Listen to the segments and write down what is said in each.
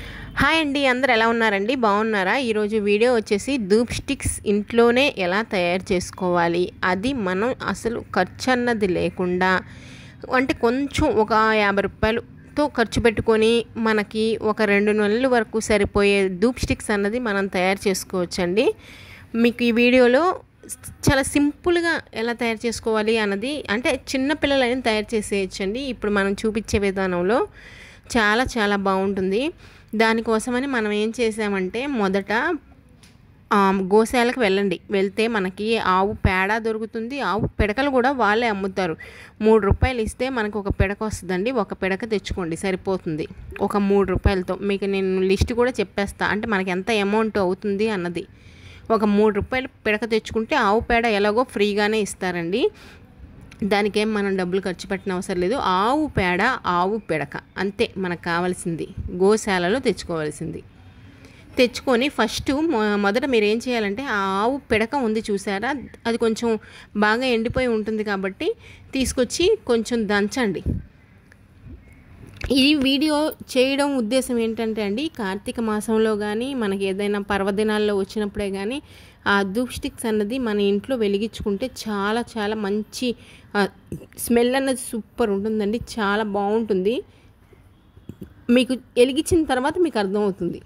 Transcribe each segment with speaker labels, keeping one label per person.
Speaker 1: hi అండి అందరు ఎలా ఉన్నారండి బాగున్నారా ఈరోజు వీడియో వచ్చేసి ధూప్ స్టిక్స్ ఇంట్లోనే ఎలా తయారు చేసుకోవాలి అది మనం అసలు ఖర్చు అన్నది లేకుండా అంటే కొంచెం ఒక యాభై రూపాయలుతో ఖర్చు పెట్టుకొని మనకి ఒక రెండు నెలల వరకు సరిపోయే ధూప్ స్టిక్స్ అన్నది మనం తయారు చేసుకోవచ్చండి మీకు ఈ వీడియోలో చాలా సింపుల్గా ఎలా తయారు చేసుకోవాలి అన్నది అంటే చిన్న పిల్లలైనా తయారు చేసేయచ్చండి ఇప్పుడు మనం చూపించే విధానంలో చాలా చాలా బాగుంటుంది దానికోసమని మనం ఏం చేసామంటే మొదట ఆ, గోశాలకు వెళ్ళండి వెళ్తే మనకి ఆవు పేడ దొరుకుతుంది ఆవు పిడకలు కూడా వాళ్ళే అమ్ముతారు మూడు రూపాయలు ఇస్తే మనకు ఒక పిడక వస్తుందండి ఒక పిడక తెచ్చుకోండి సరిపోతుంది ఒక మూడు రూపాయలతో మీకు నేను లిస్ట్ కూడా చెప్పేస్తా అంటే మనకి ఎంత అమౌంట్ అవుతుంది అన్నది ఒక మూడు రూపాయలు పిడక తెచ్చుకుంటే ఆవు పేడ ఎలాగో ఫ్రీగానే ఇస్తారండి దానికేం మనం డబ్బులు ఖర్చు పెట్టిన అవసరం లేదు ఆవు పేడ ఆవు పిడక అంతే మనకు కావాల్సింది గోశాలలో తెచ్చుకోవాల్సింది తెచ్చుకొని ఫస్ట్ మొ- మొదట మీరు ఏం చేయాలంటే ఆ ఆవు పిడక ఉంది చూసారా అది కొంచెం బాగా ఎండిపోయి ఉంటుంది కాబట్టి తీసుకొచ్చి కొంచెం దంచండి ఈ వీడియో చేయడం ఉద్దేశం ఏంటంటే అండి కార్తీక మాసంలో కానీ మనకి ఏదైనా పర్వదినాల్లో వచ్చినప్పుడే కానీ ఆ ధూప్ స్టిక్స్ అన్నది మన ఇంట్లో వెలిగించుకుంటే చాలా చాలా మంచి స్మెల్ అన్నది సూపర్ ఉంటుందండి చాలా బాగుంటుంది మీకు వెలిగించిన తర్వాత మీకు అర్థమవుతుంది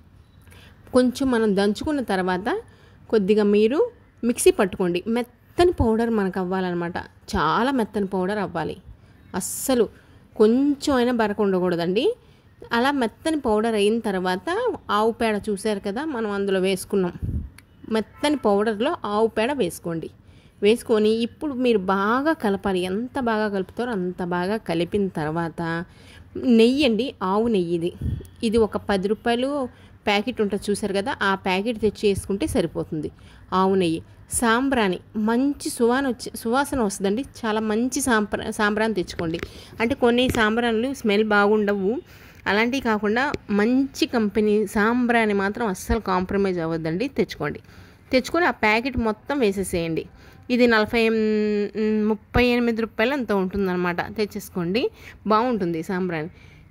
Speaker 1: కొంచెం మనం దంచుకున్న తర్వాత కొద్దిగా మీరు మిక్సీ పట్టుకోండి మెత్తని పౌడర్ మనకు అవ్వాలన్నమాట చాలా మెత్తని పౌడర్ అవ్వాలి అస్సలు కొంచెం అయినా బరక ఉండకూడదండి అలా మెత్తని పౌడర్ అయిన తర్వాత ఆవు పేడ చూశారు కదా మనం అందులో వేసుకున్నాం మెత్తని పౌడర్లో ఆవు పేడ వేసుకోండి వేసుకొని ఇప్పుడు మీరు బాగా కలపాలి ఎంత బాగా కలుపుతారో అంత బాగా కలిపిన తర్వాత నెయ్యి అండి ఆవు నెయ్యి ఇది ఇది ఒక పది రూపాయలు ప్యాకెట్ ఉంటుంది చూసారు కదా ఆ ప్యాకెట్ తెచ్చి వేసుకుంటే సరిపోతుంది ఆవు నెయ్యి సాంబ్రాణి మంచి సువాన వచ్చి సువాసన వస్తుందండి చాలా మంచి సాంబ్రా సాంబ్రాన్ని తెచ్చుకోండి అంటే కొన్ని సాంబ్రాన్లు స్మెల్ బాగుండవు అలాంటివి కాకుండా మంచి కంపెనీ సాంబ్రాన్ని మాత్రం అస్సలు కాంప్రమైజ్ అవ్వద్దండి తెచ్చుకోండి తెచ్చుకొని ఆ ప్యాకెట్ మొత్తం వేసేసేయండి ఇది నలభై ఎన్- ముప్పై ఎనిమిది రూపాయలు అంత ఉంటుందన్నమాట తెచ్చేసుకోండి బాగుంటుంది సాంబ్రాణి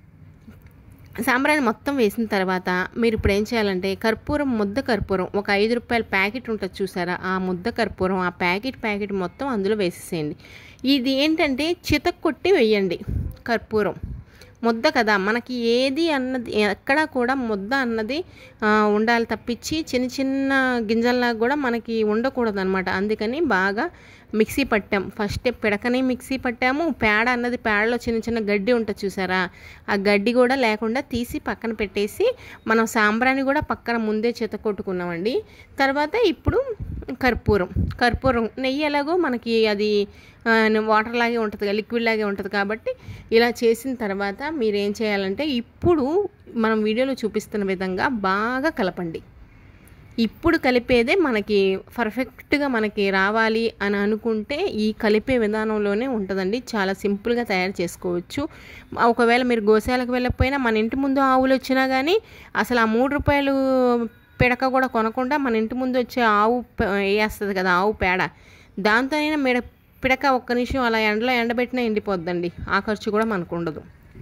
Speaker 1: సాంబ్రాణి మొత్తం వేసిన తర్వాత మీరు ఇప్పుడు ఏం చేయాలంటే కర్పూరం ముద్ద కర్పూరం ఒక ఐదు రూపాయల ప్యాకెట్ ఉంటుంది చూసారా ఆ ముద్ద కర్పూరం ఆ ప్యాకెట్ ప్యాకెట్ మొత్తం అందులో వేసేసేయండి ఇది ఏంటంటే చితక్ కొట్టి వేయండి కర్పూరం ముద్ద కదా మనకి ఏది అన్నది ఎక్కడా కూడా ముద్ద అన్నది ఆ, ఉండాలి తప్పించి చిన్న చిన్న గింజల్లాగా కూడా మనకి ఉండకూడదు అనమాట అందుకని బాగా మిక్సీ పట్టాం ఫస్ట్ పిడకని మిక్సీ పట్టాము పేడ అన్నది పేడలో చిన్న చిన్న గడ్డి ఉంటుంది చూసారా ఆ గడ్డి కూడా లేకుండా తీసి పక్కన పెట్టేసి మనం సాంబ్రాన్ని కూడా పక్కన ముందే చెత్త కొట్టుకున్నామండి తర్వాత ఇప్పుడు కర్పూరం కర్పూరం నెయ్యి ఎలాగో మనకి అది ఆ, వాటర్ లాగే ఉంటుంది కదా, లిక్విడ్ లాగే ఉంటుంది కాబట్టి ఇలా చేసిన తర్వాత మీరు ఏం చేయాలంటే ఇప్పుడు మనం వీడియోలో చూపిస్తున్న విధంగా బాగా కలపండి ఇప్పుడు కలిపేదే మనకి పర్ఫెక్ట్గా మనకి రావాలి అని అనుకుంటే ఈ కలిపే విధానంలోనే ఉంటుందండి చాలా సింపుల్గా తయారు చేసుకోవచ్చు ఒకవేళ మీరు గోశాలకు వెళ్ళకపోయినా మన ఇంటి ముందు ఆవులు వచ్చినా కానీ అసలు ఆ మూడు రూపాయలు పిడక కూడా కొనకుండా మన ఇంటి ముందు వచ్చే ఆవు ప- వేస్తుంది కదా ఆవు పేడ దాంతోనైనా మెడ పిడక ఒక్క నిమిషం అలా ఎండలో ఎండబెట్టినా ఎండిపోద్దండి ఆ ఖర్చు కూడా మనకు ఉండదు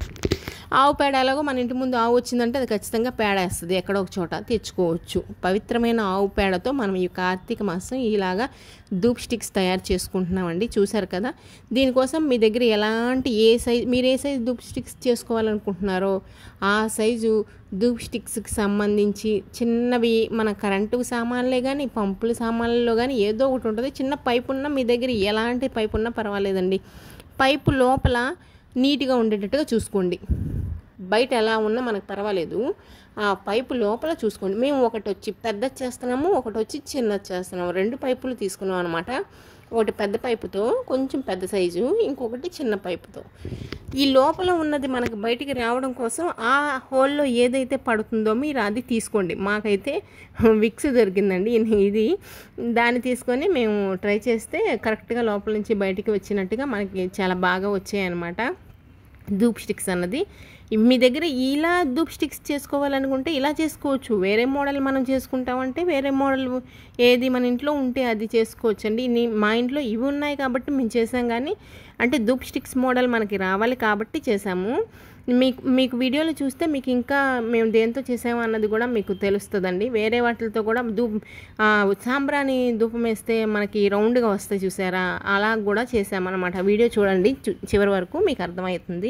Speaker 1: ఆవు పేడ ఎలాగో మన ఇంటి ముందు ఆవు వచ్చిందంటే అది ఖచ్చితంగా పేడ వేస్తుంది ఎక్కడో ఒక చోట తెచ్చుకోవచ్చు పవిత్రమైన ఆవు పేడతో మనం ఈ కార్తీక మాసం ఇలాగా ధూప్ స్టిక్స్ తయారు చేసుకుంటున్నామండి చూసారు కదా దీనికోసం మీ దగ్గర ఎలాంటి ఏ సైజ్ మీరు ఏ సైజ్ ధూప్ స్టిక్స్ చేసుకోవాలనుకుంటున్నారో ఆ సైజు ధూప్ స్టిక్స్కి సంబంధించి చిన్నవి మన కరెంటు సామాన్లే కానీ పంపుల సామాన్లలో కానీ ఏదో ఒకటి ఉంటుంది చిన్న పైపు ఉన్నా మీ దగ్గర ఎలాంటి పైపు ఉన్నా పర్వాలేదండి పైపు లోపల నీట్గా ఉండేటట్టుగా చూసుకోండి బయట ఎలా ఉన్నా మనకు పర్వాలేదు ఆ పైపు లోపల చూసుకోండి మేము ఒకటి వచ్చి పెద్ద చేస్తున్నాము ఒకటి వచ్చి చిన్న చేస్తున్నాము రెండు పైపులు తీసుకున్నాం అనమాట ఒకటి పెద్ద పైపుతో కొంచెం పెద్ద సైజు ఇంకొకటి చిన్న పైపుతో ఈ లోపల ఉన్నది మనకి బయటికి రావడం కోసం ఆ హోల్లో ఏదైతే పడుతుందో మీరు అది తీసుకోండి మాకైతే విక్స్ దొరికిందండి ఇది దాన్ని తీసుకొని మేము ట్రై చేస్తే కరెక్ట్గా లోపల నుంచి బయటికి వచ్చినట్టుగా మనకి చాలా బాగా వచ్చాయన్నమాట ధూప్ స్టిక్స్ అన్నది మీ దగ్గర ఇలా ధూప్ స్టిక్స్ చేసుకోవాలనుకుంటే ఇలా చేసుకోవచ్చు వేరే మోడల్ మనం చేసుకుంటామంటే వేరే మోడల్ ఏది మన ఇంట్లో ఉంటే అది చేసుకోవచ్చు అండి నీ- మా ఇంట్లో ఇవి ఉన్నాయి కాబట్టి మేము చేసాం కానీ అంటే ధూప్ స్టిక్స్ మోడల్ మనకి రావాలి కాబట్టి చేసాము మీకు మీకు వీడియోలు చూస్తే మీకు ఇంకా మేము దేంతో చేసాము అన్నది కూడా మీకు తెలుస్తుందండి వేరే వాటితో కూడా ధూ ఆ, సాంబ్రాణి ధూపం వేస్తే మనకి రౌండ్గా వస్తాయి చూసారా అలా కూడా చేసామన్నమాట వీడియో చూడండి చు- చివరి వరకు మీకు అర్థమవుతుంది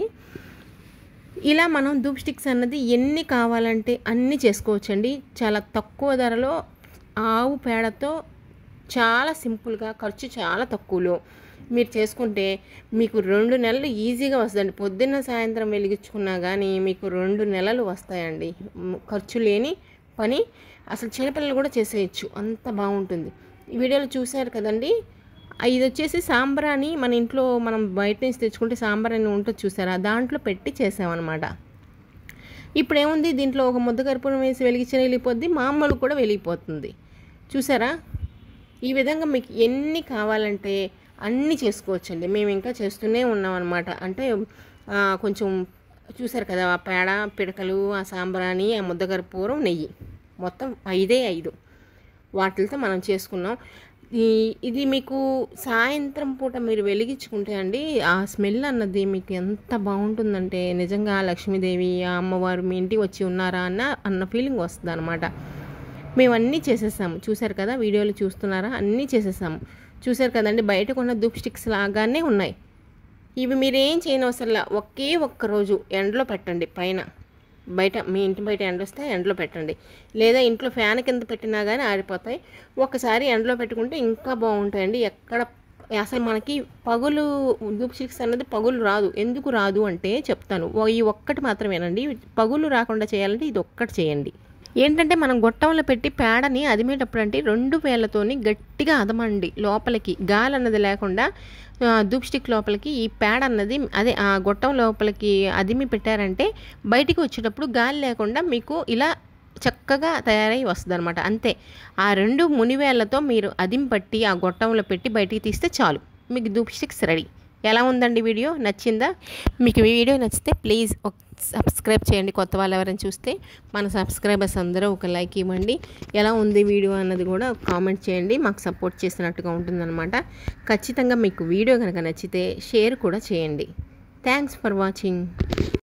Speaker 1: ఇలా మనం ధూప్ స్టిక్స్ అన్నది ఎన్ని కావాలంటే అన్నీ చేసుకోవచ్చండి చాలా తక్కువ ధరలో ఆవు పేడతో చాలా సింపుల్గా ఖర్చు చాలా తక్కువలో మీరు చేసుకుంటే మీకు రెండు నెలలు ఈజీగా వస్తుందండి పొద్దున్న సాయంత్రం వెలిగించుకున్నా కానీ మీకు రెండు నెలలు వస్తాయండి మ్, ఖర్చు లేని పని అసలు చిన్నపిల్లలు కూడా చేసేయచ్చు అంత బాగుంటుంది ఈ వీడియోలో చూశారు కదండి ఆ, ఇది వచ్చేసి సాంబ్రాని మన ఇంట్లో మనం బయట నుంచి తెచ్చుకుంటే సాంబ్రాని ఉంటుంది చూసారా దాంట్లో పెట్టి చేసామన్నమాట ఇప్పుడు ఏముంది దీంట్లో ఒక ముద్ద కర్పూరం వేసి వెలిగించిన వెళ్ళిపోద్ది మామూలు కూడా వెలిగిపోతుంది చూసారా ఈ విధంగా మీకు ఎన్ని కావాలంటే అన్నీ చేసుకోవచ్చండి మేము ఇంకా చేస్తూనే ఉన్నాం అనమాట అంటే ఆ, కొంచెం చూసారు కదా ఆ పేడ పిడకలు ఆ సాంబ్రాణి ఆ ముద్ద కర్పూరం నెయ్యి మొత్తం ఐదే ఐదు వాటితో మనం చేసుకున్నాం ఈ ఇది మీకు సాయంత్రం పూట మీరు వెలిగించుకుంటే అండి ఆ స్మెల్ అన్నది మీకు ఎంత బాగుంటుందంటే నిజంగా లక్ష్మీదేవి ఆ అమ్మవారు మీ ఇంటికి వచ్చి ఉన్నారా అన్న అన్న ఫీలింగ్ వస్తుంది అనమాట మేము అన్నీ చేసేసాము చూసారు కదా వీడియోలు చూస్తున్నారా అన్నీ చేసేసాము చూసారు కదండి బయట కొన్న ధూప్ స్టిక్స్ లాగానే ఉన్నాయి ఇవి మీరేం చేయనవసరంలా ఒకే ఒక్క రోజు ఎండలో పెట్టండి పైన బయట మీ ఇంటి బయట ఎండ వస్తే ఎండలో పెట్టండి లేదా ఇంట్లో ఫ్యాన్ కింద పెట్టినా కానీ ఆరిపోతాయి ఒకసారి ఎండలో పెట్టుకుంటే ఇంకా బాగుంటాయండి ఎక్కడ అసలు మనకి పగులు ధూప్ స్టిక్స్ అన్నది పగులు రాదు ఎందుకు రాదు అంటే చెప్తాను ఓ- ఈ ఒక్కటి మాత్రమేనండి పగులు రాకుండా చేయాలంటే ఇది ఒక్కటి చేయండి ఏంటంటే మనం గొట్టంలో పెట్టి పేడని అదిమేటప్పుడు అంటే రెండు వేళ్ళతోని గట్టిగా అదమండి లోపలికి గాలి అన్నది లేకుండా ఆ, ధూప్ స్టిక్ లోపలికి ఈ పేడ అన్నది అదే ఆ గొట్టం లోపలికి అదిమి పెట్టారంటే బయటికి వచ్చేటప్పుడు గాలి లేకుండా మీకు ఇలా చక్కగా తయారై వస్తుంది అనమాట అంతే ఆ రెండు మునివేళ్లతో మీరు అదిమి పట్టి ఆ గొట్టంలో పెట్టి బయటికి తీస్తే చాలు మీకు ధూప్ స్టిక్స్ రెడీ ఎలా ఉందండి వీడియో నచ్చిందా మీకు ఈ వీడియో నచ్చితే ప్లీజ్ ఒక సబ్స్క్రైబ్ చేయండి కొత్త వాళ్ళు ఎవరైనా చూస్తే మన సబ్స్క్రైబర్స్ అందరూ ఒక లైక్ ఇవ్వండి ఎలా ఉంది వీడియో అన్నది కూడా కామెంట్ చేయండి మాకు సపోర్ట్ చేసినట్టుగా ఉంటుందన్నమాట ఖచ్చితంగా మీకు వీడియో కనుక నచ్చితే షేర్ కూడా చేయండి థ్యాంక్స్ ఫర్ వాచింగ్